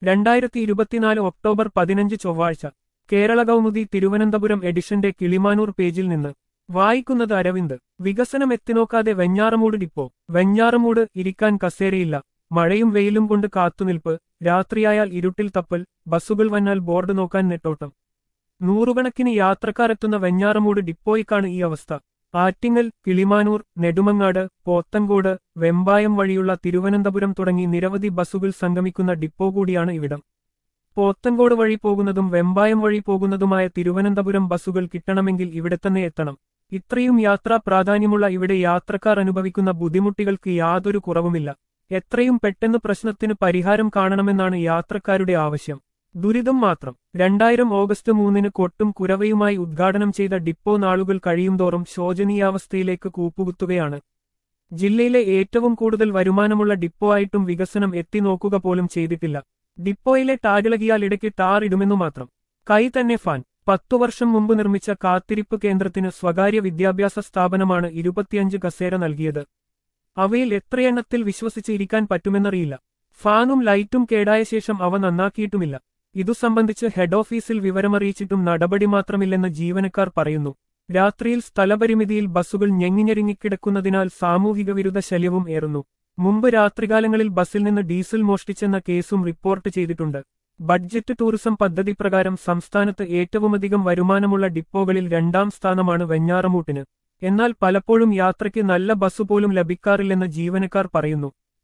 രണ്ടായിരത്തി ഇരുപത്തിനാല് ഒക്ടോബർ പതിനഞ്ച് ചൊവ്വാഴ്ച കേരള കൗമുദി തിരുവനന്തപുരം എഡിഷന്റെ കിളിമാനൂർ പേജിൽ നിന്ന് വായിക്കുന്നത് അരവിന്ദ് വികസനം എത്തിനോക്കാതെ വെഞ്ഞാറമൂട് ഡിപ്പോ വെഞ്ഞാറമൂട് ഇരിക്കാൻ കസേരയില്ല മഴയും വെയിലും കൊണ്ട് കാത്തുനിൽപ്പ് രാത്രിയായാൽ ഇരുട്ടിൽ തപ്പൽ ബസ്സുകൾ വന്നാൽ ബോർഡ് നോക്കാൻ നെട്ടോട്ടം നൂറുകണക്കിന് യാത്രക്കാരെത്തുന്ന വെഞ്ഞാറമൂട് ഡിപ്പോയ്ക്കാണ് ഈ അവസ്ഥ ആറ്റിങ്ങൽ കിളിമാനൂർ നെടുമങ്ങാട് പോത്തങ്കോട് വെമ്പായം വഴിയുള്ള തിരുവനന്തപുരം തുടങ്ങി നിരവധി ബസ്സുകൾ സംഗമിക്കുന്ന ഡിപ്പോ കൂടിയാണ് ഇവിടം പോത്തങ്കോട് വഴി പോകുന്നതും വെമ്പായം വഴി പോകുന്നതുമായ തിരുവനന്തപുരം ബസ്സുകൾ കിട്ടണമെങ്കിൽ ഇവിടെ തന്നെ എത്തണം ഇത്രയും യാത്രാ പ്രാധാന്യമുള്ള ഇവിടെ യാത്രക്കാർ അനുഭവിക്കുന്ന ബുദ്ധിമുട്ടുകൾക്ക് യാതൊരു കുറവുമില്ല എത്രയും പെട്ടെന്ന് പ്രശ്നത്തിന് പരിഹാരം കാണണമെന്നാണ് യാത്രക്കാരുടെ ആവശ്യം ദുരിതം മാത്രം രണ്ടായിരം ഓഗസ്റ്റ് മൂന്നിന് കൊട്ടും കുരവയുമായി ഉദ്ഘാടനം ചെയ്ത ഡിപ്പോ നാളുകൾ കഴിയുംതോറും ശോചനീയാവസ്ഥയിലേക്ക് കൂപ്പുകുത്തുകയാണ് ജില്ലയിലെ ഏറ്റവും കൂടുതൽ വരുമാനമുള്ള ഡിപ്പോ ആയിട്ടും വികസനം എത്തി നോക്കുക പോലും ചെയ്തിട്ടില്ല ഡിപ്പോയിലെ ടാരിളകിയാൽ ഇടയ്ക്ക് ടാർ ഇടുമെന്നു മാത്രം കൈ തന്നെ ഫാൻ പത്തു വർഷം മുമ്പ് നിർമ്മിച്ച കാത്തിരിപ്പ് കേന്ദ്രത്തിന് സ്വകാര്യ വിദ്യാഭ്യാസ സ്ഥാപനമാണ് ഇരുപത്തിയഞ്ച് കസേര നൽകിയത് അവയിൽ എത്രയെണ്ണത്തിൽ വിശ്വസിച്ച് ഇരിക്കാൻ പറ്റുമെന്നറിയില്ല ഫാനും ലൈറ്റും കേടായ ശേഷം അവ നന്നാക്കിയിട്ടുമില്ല ഇതു സംബന്ധിച്ച് ഹെഡ് ഓഫീസിൽ വിവരമറിയിച്ചിട്ടും നടപടി മാത്രമില്ലെന്ന് ജീവനക്കാർ പറയുന്നു രാത്രിയിൽ സ്ഥലപരിമിതിയിൽ ബസ്സുകൾ ഞെങ്ങിഞ്ഞെരുങ്ങിക്കിടക്കുന്നതിനാൽ സാമൂഹിക വിരുദ്ധ ശല്യവും ഏറുന്നു മുമ്പ് രാത്രികാലങ്ങളിൽ ബസ്സിൽ നിന്ന് ഡീസൽ മോഷ്ടിച്ചെന്ന കേസും റിപ്പോർട്ട് ചെയ്തിട്ടുണ്ട് ബഡ്ജറ്റ് ടൂറിസം പദ്ധതി പ്രകാരം സംസ്ഥാനത്ത് ഏറ്റവുമധികം വരുമാനമുള്ള ഡിപ്പോകളിൽ രണ്ടാം സ്ഥാനമാണ് വെഞ്ഞാറമൂട്ടിന് എന്നാൽ പലപ്പോഴും യാത്രയ്ക്ക് നല്ല ബസ്സുപോലും ലഭിക്കാറില്ലെന്ന് ജീവനക്കാർ പറയുന്നു